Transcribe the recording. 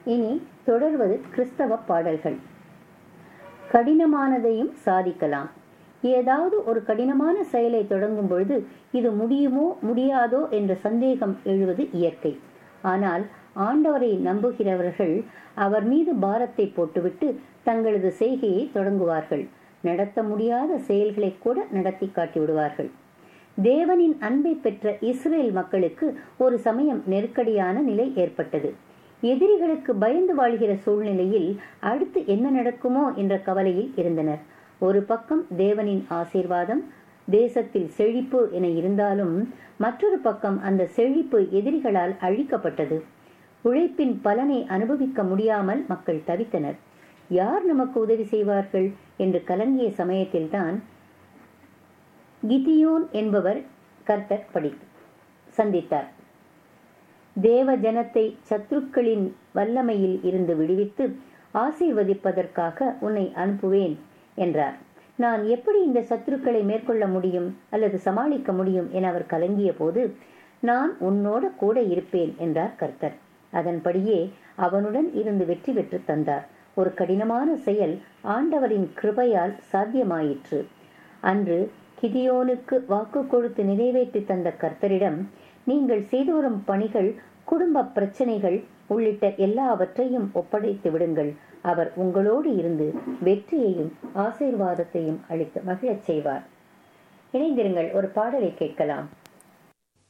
இனி தொடர்வது கிறிஸ்தவ பாடல்கள் கடினமானதையும் சாதிக்கலாம் ஏதாவது ஒரு கடினமான செயலை தொடங்கும் பொழுது இது முடியுமோ முடியாதோ என்ற சந்தேகம் எழுவது இயற்கை ஆனால் ஆண்டவரை நம்புகிறவர்கள் அவர் மீது பாரத்தை போட்டுவிட்டு தங்களது செய்கையை தொடங்குவார்கள் நடத்த முடியாத செயல்களை கூட நடத்தி காட்டி விடுவார்கள் தேவனின் அன்பை பெற்ற இஸ்ரேல் மக்களுக்கு ஒரு சமயம் நெருக்கடியான நிலை ஏற்பட்டது எதிரிகளுக்கு பயந்து வாழ்கிற சூழ்நிலையில் அடுத்து என்ன நடக்குமோ என்ற கவலையில் இருந்தனர் ஒரு பக்கம் தேவனின் ஆசீர்வாதம் தேசத்தில் செழிப்பு என இருந்தாலும் மற்றொரு பக்கம் அந்த செழிப்பு எதிரிகளால் அழிக்கப்பட்டது உழைப்பின் பலனை அனுபவிக்க முடியாமல் மக்கள் தவித்தனர் யார் நமக்கு உதவி செய்வார்கள் என்று கலங்கிய சமயத்தில்தான் கிதியோன் என்பவர் கர்த்தர் படி சந்தித்தார் தேவ ஜனத்தை சத்துருக்களின் வல்லமையில் இருந்து விடுவித்து ஆசீர்வதிப்பதற்காக உன்னை அனுப்புவேன் என்றார் நான் எப்படி இந்த சத்துருக்களை மேற்கொள்ள முடியும் அல்லது சமாளிக்க முடியும் என அவர் கலங்கிய போது நான் உன்னோட கூட இருப்பேன் என்றார் கர்த்தர் அதன்படியே அவனுடன் இருந்து வெற்றி பெற்று தந்தார் ஒரு கடினமான செயல் ஆண்டவரின் கிருபையால் சாத்தியமாயிற்று அன்று கிதியோனுக்கு வாக்கு கொடுத்து நிறைவேற்றி தந்த கர்த்தரிடம் நீங்கள் செய்து வரும் பணிகள் குடும்ப பிரச்சனைகள் உள்ளிட்ட எல்லாவற்றையும் ஒப்படைத்து விடுங்கள் அவர் உங்களோடு இருந்து வெற்றியையும் ஆசீர்வாதத்தையும் அளித்து மகிழச் செய்வார் இணைந்திருங்கள் ஒரு பாடலை கேட்கலாம்